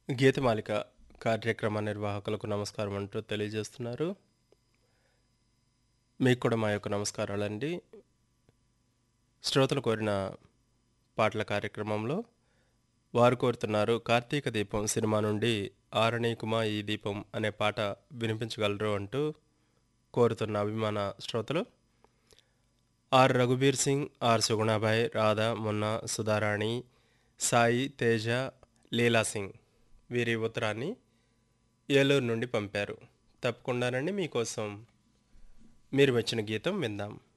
గీతమాలిక కార్యక్రమ నిర్వాహకులకు నమస్కారం అంటూ తెలియజేస్తున్నారు మీకు కూడా మా యొక్క నమస్కారాలండి శ్రోతలు కోరిన పాటల కార్యక్రమంలో వారు కోరుతున్నారు కార్తీక దీపం సినిమా నుండి ఆరణి కుమా ఈ దీపం అనే పాట వినిపించగలరు అంటూ కోరుతున్న అభిమాన శ్రోతలు ఆర్ రఘుబీర్ సింగ్ ఆర్ సుగుణాబాయ్ రాధా మొన్న సుధారాణి సాయి తేజ లీలా సింగ్ వీరి ఉత్తరాన్ని ఏలూరు నుండి పంపారు తప్పకుండానండి మీకోసం మీరు వచ్చిన గీతం విందాం